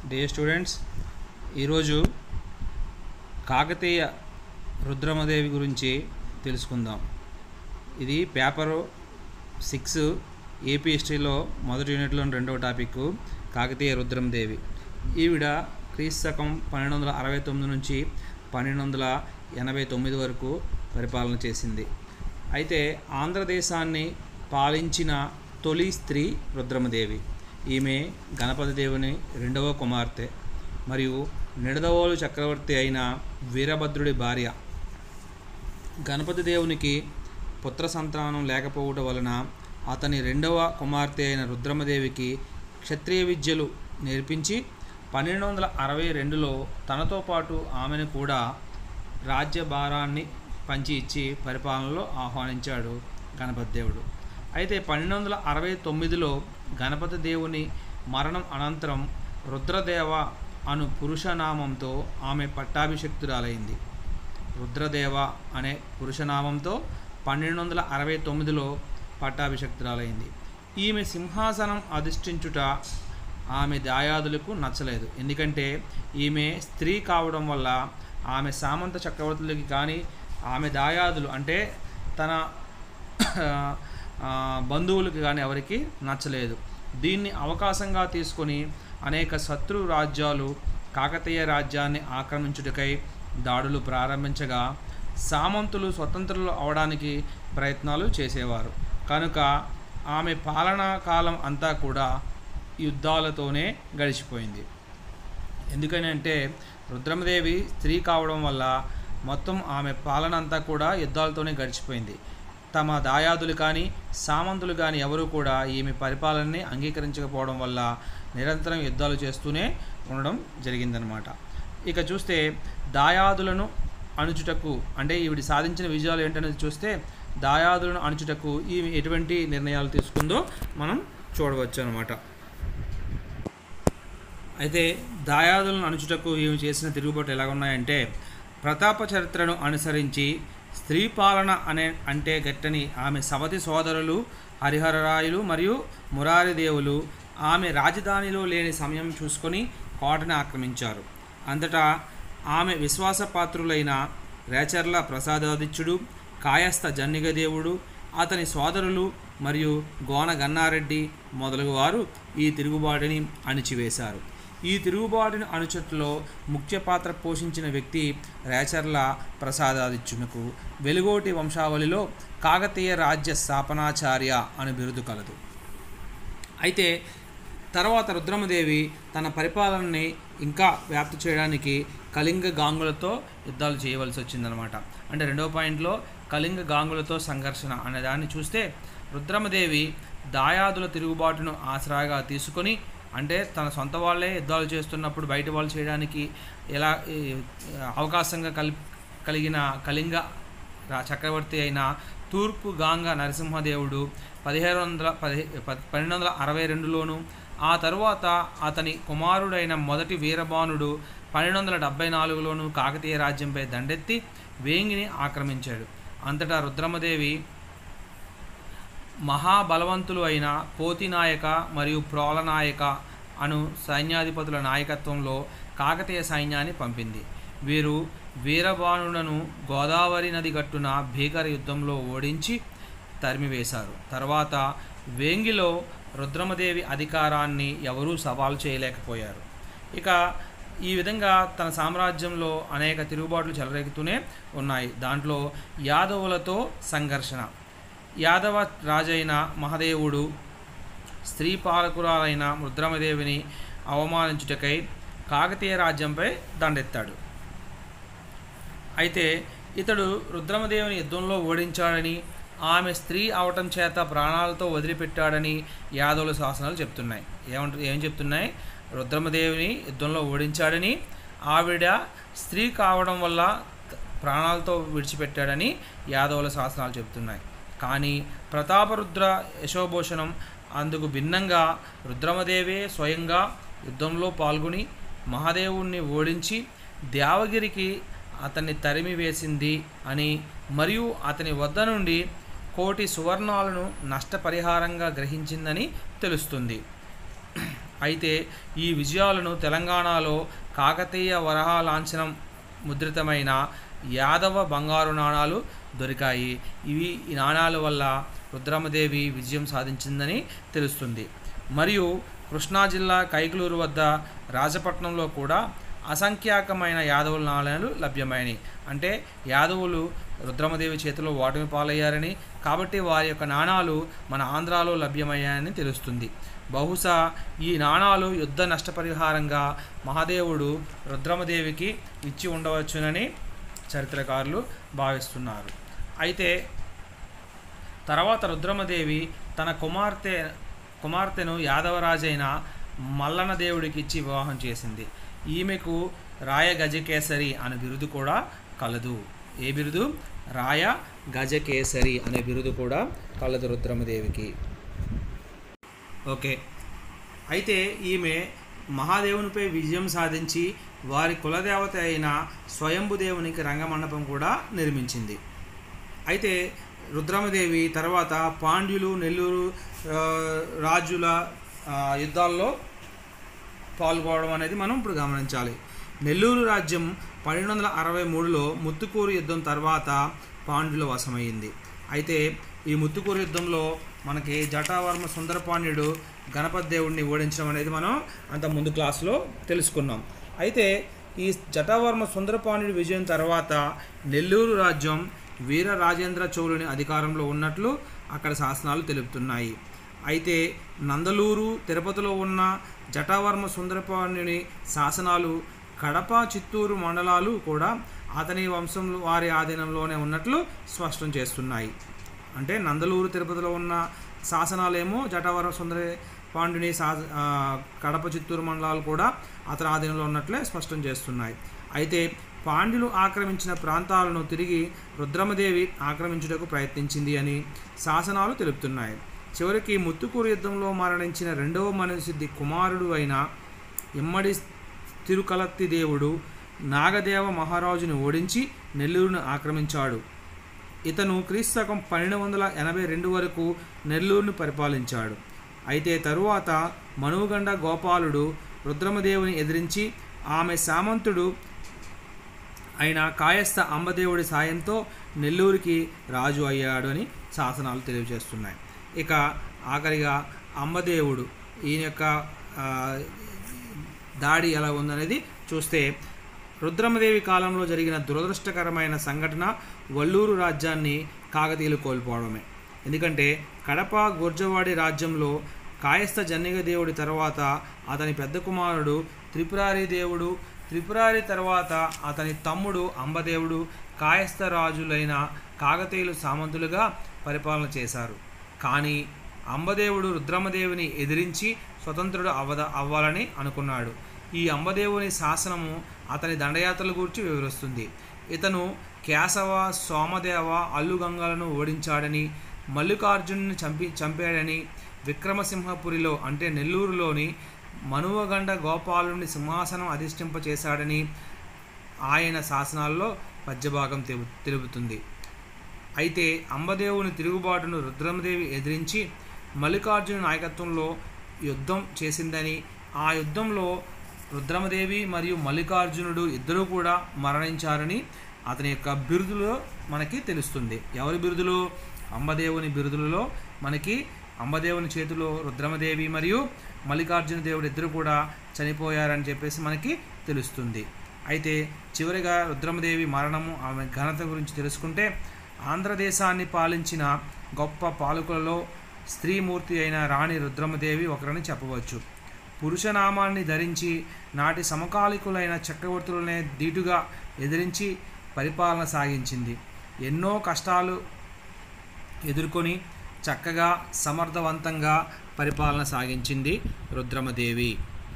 dear students ఈరోజు కాకతీయ రుద్రమదేవి గురించి తెలుసుకుందాం ఇది పేపరు సిక్స్ ఏపీ హిస్టరీలో మొదటి యూనిట్లో రెండవ టాపిక్ కాకతీయ రుద్రమదేవి ఈవిడ క్రీస్తు శకం పన్నెండు వందల అరవై తొమ్మిది నుంచి పన్నెండు వందల ఎనభై తొమ్మిది వరకు పరిపాలన చేసింది అయితే ఆంధ్రదేశాన్ని పాలించిన తొలి స్త్రీ రుద్రమదేవి ఈమె గణపతి దేవుని రెండవ కుమార్తె మరియు నిడదవోలు చక్రవర్తి అయిన వీరభద్రుడి భార్య గణపతి దేవునికి పుత్ర సంతానం లేకపోవటం వలన అతని రెండవ కుమార్తె అయిన రుద్రమదేవికి క్షత్రియ విద్యలు నేర్పించి పన్నెండు వందల అరవై రెండులో తనతో పాటు ఆమెను కూడా రాజ్యభారాన్ని పంచి ఇచ్చి పరిపాలనలో ఆహ్వానించాడు గణపతి దేవుడు అయితే పన్నెండు వందల అరవై తొమ్మిదిలో గణపతి దేవుని మరణం అనంతరం రుద్రదేవ అను పురుషనామంతో ఆమె పట్టాభిషక్తురాలైంది రుద్రదేవ అనే పురుషనామంతో పన్నెండు వందల అరవై తొమ్మిదిలో పట్టాభిషక్తురాలైంది ఈమె సింహాసనం అధిష్ఠించుట ఆమె దాయాదులకు నచ్చలేదు ఎందుకంటే ఈమె స్త్రీ కావడం వల్ల ఆమె సామంత చక్రవర్తులకి కానీ ఆమె దాయాదులు అంటే తన ఆ, బంధువులకి కానీ ఎవరికి నచ్చలేదు దీన్ని అవకాశంగా తీసుకొని అనేక శత్రు రాజ్యాలు కాకతీయ రాజ్యాన్ని ఆక్రమించుటకై దాడులు ప్రారంభించగా సామంతులు స్వతంత్రులు అవడానికి ప్రయత్నాలు చేసేవారు కనుక ఆమె పాలనా కాలం అంతా కూడా యుద్ధాలతోనే గడిచిపోయింది ఎందుకని అంటే రుద్రమదేవి స్త్రీ కావడం వల్ల మొత్తం ఆమె పాలన అంతా కూడా యుద్ధాలతోనే గడిచిపోయింది తమ దాయాదులు కానీ సామంతులు కానీ ఎవరు కూడా ఈమె పరిపాలనని అంగీకరించకపోవడం వల్ల నిరంతరం యుద్ధాలు చేస్తూనే ఉండడం జరిగిందనమాట ఇక చూస్తే దాయాదులను అణుచుటకు అంటే ఈవిడ సాధించిన విజయాలు ఏంటనేది చూస్తే దాయాదులను అణుచుటకు ఈమె ఎటువంటి నిర్ణయాలు తీసుకుందో మనం చూడవచ్చు అనమాట అయితే దాయాదులను అణుచుటకు ఈమె చేసిన తిరుగుబాటు ఎలా ఉన్నాయంటే ప్రతాప చరిత్రను అనుసరించి స్త్రీ పాలన అనే అంటే గట్టని ఆమె సవతి సోదరులు హరిహరరాయులు మరియు మురారిదేవులు ఆమె రాజధానిలో లేని సమయం చూసుకొని కోటని ఆక్రమించారు అంతటా ఆమె విశ్వాసపాత్రులైన రేచర్ల ప్రసాదాదిత్యుడు కాయస్థ జన్నిగదేవుడు అతని సోదరులు మరియు గోన గన్నారెడ్డి మొదలగు వారు ఈ తిరుగుబాటుని అణిచివేశారు ఈ తిరుగుబాటుని అణుచట్లో ముఖ్య పాత్ర పోషించిన వ్యక్తి రేచర్ల ప్రసాదాదిత్యునకు వెలుగోటి వంశావళిలో కాకతీయ రాజ్య స్థాపనాచార్య అని బిరుదు కలదు అయితే తర్వాత రుద్రమదేవి తన పరిపాలనని ఇంకా వ్యాప్తి చేయడానికి కళింగ గాంగులతో యుద్ధాలు చేయవలసి వచ్చిందనమాట అంటే రెండవ పాయింట్లో కళింగ గాంగులతో సంఘర్షణ అనే దాన్ని చూస్తే రుద్రమదేవి దాయాదుల తిరుగుబాటును ఆసరాగా తీసుకొని అంటే తన సొంత వాళ్ళే యుద్ధాలు చేస్తున్నప్పుడు బయట వాళ్ళు చేయడానికి ఎలా ఈ, అవకాశంగా కల్ కలిగిన కళింగ రా- చక్రవర్తి అయిన తూర్పు గాంగ నరసింహదేవుడు పదిహేను వందల పది ప- పన్నెండు వందల అరవై రెండులోను ఆ తరువాత అతని కుమారుడైన మొదటి వీరబాణుడు పన్నెండు వందల డెబ్బై నాలుగులోను కాకతీయ రాజ్యంపై దండెత్తి వేంగిని ఆక్రమించాడు అంతటా రుద్రమదేవి మహాబలవంతులు అయిన పోతినాయక మరియు ప్రోలనాయక అను సైన్యాధిపతుల నాయకత్వంలో కాకతీయ సైన్యాన్ని పంపింది వీరు వీరబాణులను గోదావరి నది గట్టున భీకర యుద్ధంలో ఓడించి తరిమివేశారు తర్వాత వేంగిలో రుద్రమదేవి అధికారాన్ని ఎవరూ సవాలు చేయలేకపోయారు ఇక ఈ విధంగా తన సామ్రాజ్యంలో అనేక తిరుగుబాట్లు చెలరేగుతూనే ఉన్నాయి దాంట్లో యాదవులతో సంఘర్షణ యాదవ రాజైన మహదేవుడు స్త్రీ పాలకురాలైన రుద్రమదేవిని అవమానించుటకై కాకతీయ రాజ్యంపై దండెత్తాడు అయితే ఇతడు రుద్రమదేవిని యుద్ధంలో ఓడించాడని ఆమె స్త్రీ అవటం చేత ప్రాణాలతో వదిలిపెట్టాడని యాదవుల శాసనాలు చెప్తున్నాయి ఏమంట ఏం చెప్తున్నాయి రుద్రమదేవిని యుద్ధంలో ఓడించాడని ఆవిడ స్త్రీ కావడం వల్ల త- ప్రాణాలతో విడిచిపెట్టాడని యాదవుల శాసనాలు చెప్తున్నాయి కానీ ప్రతాపరుద్ర యశోభూషణం అందుకు భిన్నంగా రుద్రమదేవే స్వయంగా యుద్ధంలో పాల్గొని మహాదేవుణ్ణి ఓడించి దేవగిరికి అతన్ని తరిమి వేసింది అని మరియు అతని వద్ద నుండి కోటి సువర్ణాలను నష్టపరిహారంగా గ్రహించిందని తెలుస్తుంది అయితే ఈ విజయాలను తెలంగాణలో కాకతీయ వరహ లాంఛనం ముద్రితమైన యాదవ బంగారు నాణాలు దొరికాయి ఇవి ఈ నాణాల వల్ల రుద్రమదేవి విజయం సాధించిందని తెలుస్తుంది మరియు కృష్ణా జిల్లా కైకలూరు వద్ద రాజపట్నంలో కూడా అసంఖ్యాకమైన యాదవుల నాణాలు లభ్యమైనవి అంటే యాదవులు రుద్రమదేవి చేతిలో ఓటమి పాలయ్యారని కాబట్టి వారి యొక్క నాణాలు మన ఆంధ్రాలో లభ్యమయ్యాయని తెలుస్తుంది బహుశా ఈ నాణాలు యుద్ధ నష్టపరిహారంగా మహాదేవుడు రుద్రమదేవికి ఇచ్చి ఉండవచ్చునని చరిత్రకారులు భావిస్తున్నారు అయితే తర్వాత రుద్రమదేవి తన కుమార్తె కుమార్తెను యాదవరాజైన మల్లన దేవుడికి ఇచ్చి వివాహం చేసింది ఈమెకు రాయ గజకేసరి అనే బిరుదు కూడా కలదు ఏ బిరుదు రాయ గజకేసరి అనే బిరుదు కూడా కలదు రుద్రమదేవికి ఓకే అయితే ఈమె మహాదేవునిపై విజయం సాధించి వారి కులదేవత అయిన స్వయంభుదేవునికి రంగమండపం కూడా నిర్మించింది అయితే రుద్రమదేవి తర్వాత పాండ్యులు నెల్లూరు ఆ, రాజుల ఆ, యుద్ధాల్లో పాల్గొనడం అనేది మనం ఇప్పుడు గమనించాలి నెల్లూరు రాజ్యం పన్నెండు వందల అరవై మూడులో ముత్తుకూరు యుద్ధం తర్వాత పాండ్యుల వశమైంది అయితే ఈ ముత్తుకూరు యుద్ధంలో మనకి జటావర్మ సుందరపాండ్యుడు గణపతి దేవుడిని ఓడించడం అనేది మనం అంత ముందు క్లాసులో తెలుసుకున్నాం అయితే ఈ జటావర్మ సుందరపాండ్యుడి విజయం తర్వాత నెల్లూరు రాజ్యం వీర రాజేంద్ర చోళుని అధికారంలో ఉన్నట్లు అక్కడ శాసనాలు తెలుపుతున్నాయి అయితే నందలూరు తిరుపతిలో ఉన్న జటావర్మ సుందరపాణ్యుని శాసనాలు కడప చిత్తూరు మండలాలు కూడా అతని వంశంలో వారి ఆధీనంలోనే ఉన్నట్లు స్పష్టం చేస్తున్నాయి అంటే నందలూరు తిరుపతిలో ఉన్న శాసనాలేమో జటావరం సుందర పాండ్యుని శా ఆ, కడప చిత్తూరు మండలాలు కూడా అతని ఆధీనంలో ఉన్నట్లే స్పష్టం చేస్తున్నాయి అయితే పాండ్యులు ఆక్రమించిన ప్రాంతాలను తిరిగి రుద్రమదేవి ఆక్రమించుటకు ప్రయత్నించింది అని శాసనాలు తెలుపుతున్నాయి చివరికి ముత్తుకూరు యుద్ధంలో మరణించిన రెండవ మనుసిద్ధి కుమారుడు అయిన ఇమ్మడి తిరుకలత్తి దేవుడు నాగదేవ మహారాజుని ఓడించి నెల్లూరును ఆక్రమించాడు ఇతను క్రీస్తకం పన్నెండు వందల ఎనభై రెండు వరకు నెల్లూరును పరిపాలించాడు అయితే తరువాత మనువుగండ గోపాలుడు రుద్రమదేవుని ఎదిరించి ఆమె సామంతుడు అయిన కాయస్థ అంబదేవుడి సాయంతో నెల్లూరుకి రాజు అయ్యాడు అని శాసనాలు తెలియజేస్తున్నాయి ఇక ఆఖరిగా అంబదేవుడు ఈయన యొక్క ఆ, దాడి ఎలా ఉందనేది చూస్తే రుద్రమదేవి కాలంలో జరిగిన దురదృష్టకరమైన సంఘటన వల్లూరు రాజ్యాన్ని కాకతీయులు కోల్పోవడమే ఎందుకంటే కడప గుర్జవాడి రాజ్యంలో కాయస్థ జన్నిగ దేవుడి తర్వాత అతని పెద్ద కుమారుడు త్రిపురారి దేవుడు త్రిపురారి తర్వాత అతని తమ్ముడు అంబదేవుడు కాయస్థ రాజులైన కాకతీయులు సామంతులుగా పరిపాలన చేశారు కానీ అంబదేవుడు రుద్రమదేవిని ఎదిరించి స్వతంత్రుడు అవ్వద అవ్వాలని అనుకున్నాడు ఈ అంబదేవుని శాసనము అతని దండయాత్రల గురించి వివరిస్తుంది ఇతను కేశవ సోమదేవ అల్లుగంగలను ఓడించాడని మల్లికార్జునుని చంపి చంపాడని విక్రమసింహపురిలో అంటే నెల్లూరులోని మనువగండ గోపాలుని సింహాసనం అధిష్ఠింపచేశాడని ఆయన శాసనాల్లో పద్యభాగం తెలు- తెలుపుతుంది అయితే అంబదేవుని తిరుగుబాటును రుద్రమదేవి ఎదిరించి మల్లికార్జున నాయకత్వంలో యుద్ధం చేసిందని ఆ యుద్ధంలో రుద్రమదేవి మరియు మల్లికార్జునుడు ఇద్దరూ కూడా మరణించారని అతని యొక్క బిరుదులో మనకి తెలుస్తుంది ఎవరి బిరుదులు అంబదేవుని బిరుదులలో మనకి అంబదేవుని చేతిలో రుద్రమదేవి మరియు మల్లికార్జున దేవుడు ఇద్దరు కూడా చనిపోయారని చెప్పేసి మనకి తెలుస్తుంది అయితే చివరిగా రుద్రమదేవి మరణము ఆమె ఘనత గురించి తెలుసుకుంటే ఆంధ్రదేశాన్ని పాలించిన గొప్ప పాలకులలో స్త్రీమూర్తి అయిన రాణి రుద్రమదేవి ఒకరని చెప్పవచ్చు పురుషనామాన్ని ధరించి నాటి సమకాలికులైన చక్రవర్తులనే ధీటుగా ఎదిరించి పరిపాలన సాగించింది ఎన్నో కష్టాలు ఎదుర్కొని చక్కగా సమర్థవంతంగా పరిపాలన సాగించింది రుద్రమదేవి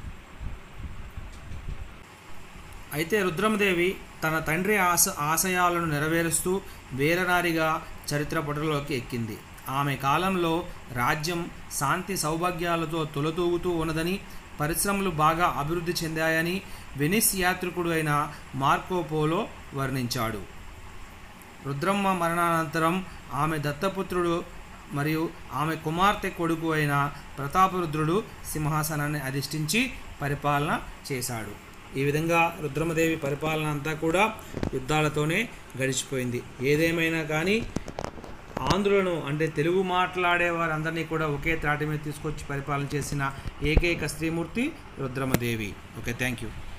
అయితే రుద్రమదేవి తన తండ్రి ఆశ ఆశయాలను నెరవేరుస్తూ వీరనారిగా చరిత్ర పుటలోకి ఎక్కింది ఆమె కాలంలో రాజ్యం శాంతి సౌభాగ్యాలతో తొలతూగుతూ ఉన్నదని పరిశ్రమలు బాగా అభివృద్ధి చెందాయని వెనిస్ యాత్రికుడు అయిన మార్కో పోలో వర్ణించాడు రుద్రమ్మ మరణానంతరం ఆమె దత్తపుత్రుడు మరియు ఆమె కుమార్తె కొడుకు అయిన ప్రతాపరుద్రుడు సింహాసనాన్ని అధిష్ఠించి పరిపాలన చేశాడు ఈ విధంగా రుద్రమదేవి పరిపాలన అంతా కూడా యుద్ధాలతోనే గడిచిపోయింది ఏదేమైనా కానీ ఆంధ్రులను అంటే తెలుగు మాట్లాడే వారందరినీ కూడా ఒకే త్రాటి మీద తీసుకొచ్చి పరిపాలన చేసిన ఏకైక స్త్రీమూర్తి రుద్రమదేవి ఓకే థ్యాంక్ యూ